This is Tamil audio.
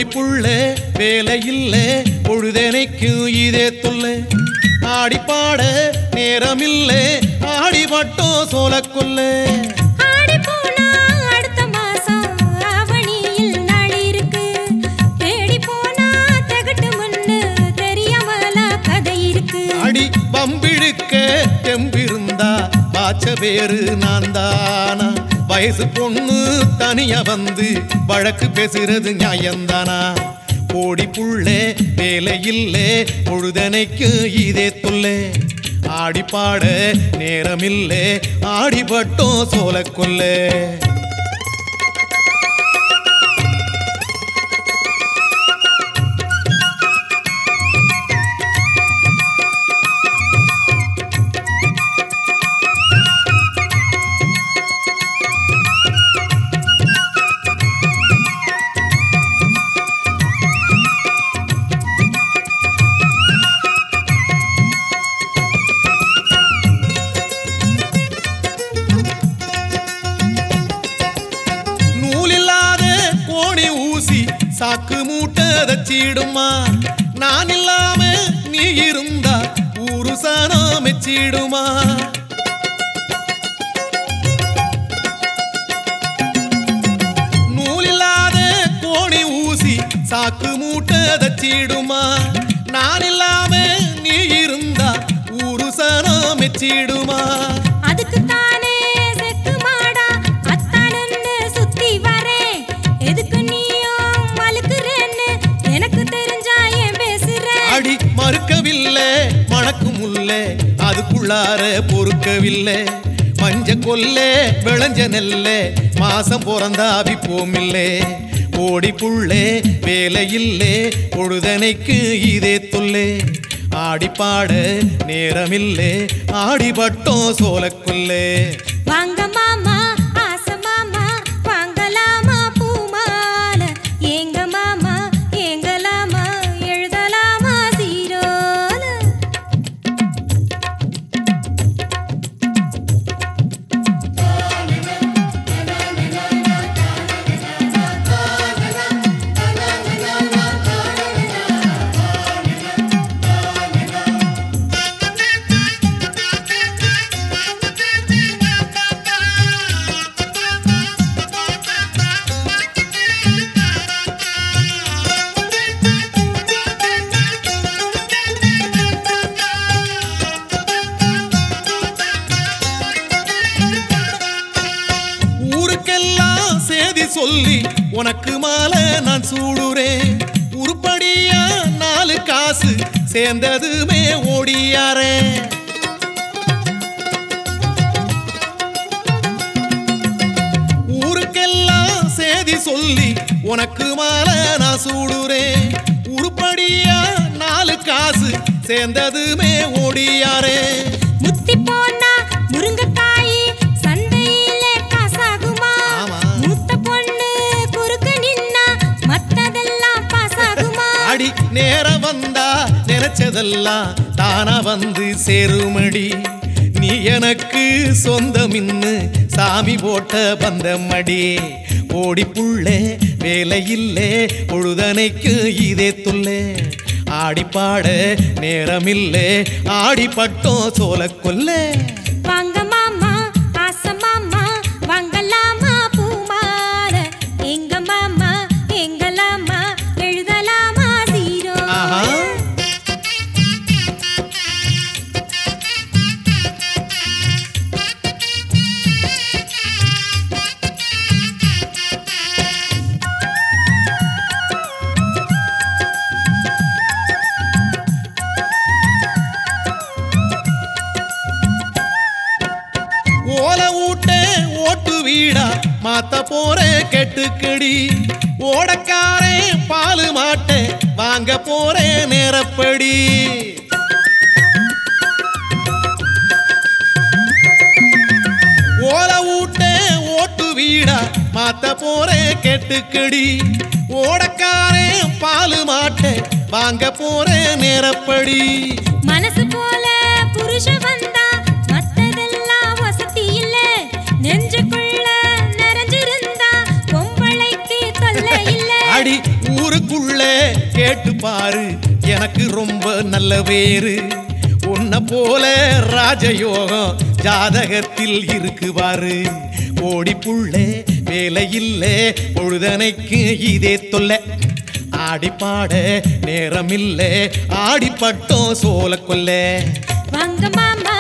புள்ள வேலை இல்ல பொழுதனைக்கும் இதே தொல்ல ஆடி பாட நேரமில்ல ஆடி பட்டோம் சோல கொல்ல ஆடி போனா அடுத்த மாசம் ஆவணியில் நாள் இருக்கு தேடி போனா தகட்டு மண்ணு தெரியாமல கதை இருக்கு அடி பம்பிழுக்க தெம்பிருந்தா பாச்ச பேரு நான் தானா வயசு பொண்ணு தனியா வந்து வழக்கு பேசுறது நியாயந்தானா கோடி புள்ள வேலை இல்லே பொழுதனைக்கு இதே தொல்லை ஆடி பாட நேரமில்லே ஆடிப்பட்டோம் சோல கொல்லை நூலில்லாத கோணி ஊசி சாக்கு மூட்டை தச்சிடுமா நான் இல்லாம நீ இருந்தா ஊரு சாணா மெச்சிடுமா நூலில்லாத கோணி ஊசி சாக்கு மூட்டை தச்சிடுமா நான் இல்லாம நீ இருந்தா ஊரு சாணா மெச்சிடுமா அதுக்கு தானே செக்கு மாடா அத்தானன்னு சுத்தி வரேன் எதுக்கு நீயும் மலுக்குறேன்னு எனக்கு தெரிஞ்சா ஏன் பேசுற அடி மறுக்கவில்லை மணக்கும் முல்ல அதுக்குள்ளார பொறுக்கவில்லை மஞ்ச கொல்ல விளைஞ்ச நெல்ல மாசம் பிறந்தாவி போமில்லே ஓடி புள்ளே வேலை இல்லே பொழுதனைக்கு இதே தொல்லே ஆடி பாட நேரமில்லே ஆடிப்பட்டோம் சோலக்குள்ளே வாங்க மாமா ஆசை மாமா வாங்கலாமா பூமால ஏங்க மாமா ஏங்கலாமா எழுதலாமா சீரோல ஊருக்கெல்லாம் சேதி சொல்லி உனக்கு மாலை நான் சூடுறேன் உருப்படியா நாலு காசு சேர்ந்ததுமே ஓடியாரே ஊருக்கெல்லாம் சேதி சொல்லி உனக்கு மாலை நான் சூடுறேன் உருப்படியா நாலு காசு சேர்ந்ததுமே ஓடியாரே முத்தி போனா முருங்கைக்காய் சந்தையிலே காசாகுமா ஆமா. மூத்த பொண்ணு குறுக்க நின்னா மத்ததெல்லாம் பாசாகுமா அடி நேரம் வந்தா நினைச்சதெல்லாம் தானா வந்து சேருமடி நீ எனக்கு சொந்தமின்னு சாமி போட்ட பந்தமடி ஓடி புள்ளே வேலை இல்லே பொழுதனைக்கு இதே தொல்லே ஆடி பாட நேரமில்லே ஆடி பட்டோம் சோல கொல்லே வாங்க மாமா ஆசை மாமா வாங்கலாமா பூமால எங்க மாமா எங்கலாமா எழுதலாமா சீரோ ஆஹா. ஓலை ஊட்ட ஓட்டு வீடா மாத்த போற கெட்டுக்கடி ஓடக்காரே பாலு மாட்ட வாங்க போறேன் நேரப்படி ஓலை ஊட்ட ஓட்டு வீடா மாத்த போறேன் கெட்டுக்கடி ஓடக்காரே பாலு மாட்ட வாங்க போறேன் நேரப்படி மனசு போல புருஷன் வந்தா மத்ததெல்லாம் வசதி இல்ல நெஞ்சுக்குள்ள நிறைஞ்சிருந்தா பொம்பளைக்கு தொல்லை இல்ல அடி ஊருக்குள்ள கேட்டு பாரு எனக்கு ரொம்ப நல்ல பேரு உன்னை போல ராஜயோகம் ஜாதகத்தில் இருக்கு பாரு ஓடி புள்ளே வேலை இல்லே பொழுதனைக்கு இதே தொல்லை ஆடிப்பாட நேரமில்லை ஆடிப்பட்டோம் சோல கொல்ல வாங்க மாமா